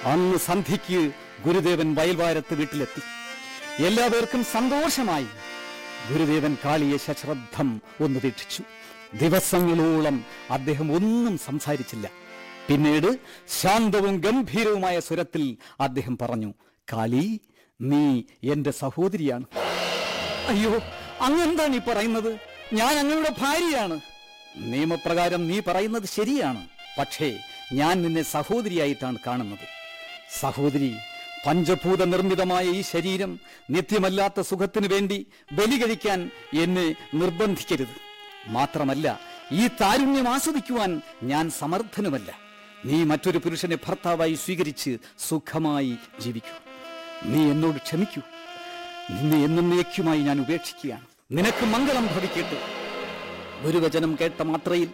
അന്ന് സന്ധ്യയ്ക്ക് ഗുരുദേവൻ വയൽവാരത്ത് വീട്ടിലെത്തി എല്ലാവർക്കും സന്തോഷമായി ഗുരുദേവൻ കാളിയെ സശ്രദ്ധം ഒന്ന് വീക്ഷിച്ചു ദിവസങ്ങളോളം അദ്ദേഹം ഒന്നും സംസാരിച്ചില്ല പിന്നീട് ശാന്തവും ഗംഭീരവുമായ സ്വരത്തിൽ അദ്ദേഹം പറഞ്ഞു കാളി നീ എന്റെ സഹോദരിയാണ് അയ്യോ അങ്ങെന്താണ് ഈ പറയുന്നത് ഞാൻ അങ്ങയുടെ ഭാര്യയാണ് നിയമപ്രകാരം നീ പറയുന്നത് ശരിയാണ് പക്ഷേ ഞാൻ നിന്നെ സഹോദരിയായിട്ടാണ് കാണുന്നത് സഹോദരി പഞ്ചഭൂത നിർമ്മിതമായ ഈ ശരീരം നിത്യമല്ലാത്ത സുഖത്തിനു വേണ്ടി ബലി കഴിക്കാൻ എന്നെ നിർബന്ധിക്കരുത് മാത്രമല്ല ഈ താരുണ്യം ആസ്വദിക്കുവാൻ ഞാൻ സമർത്ഥനുമല്ല നീ മറ്റൊരു പുരുഷനെ ഭർത്താവായി സ്വീകരിച്ച് സുഖമായി ജീവിക്കൂ നീ എന്നോട് ക്ഷമിക്കൂ നിന്നെ എന്നേക്കുമായി ഞാൻ ഉപേക്ഷിക്കുകയാണ് നിനക്ക് മംഗളം ഭവിക്കട്ടെ ഗുരുവചനം കേട്ട മാത്രയിൽ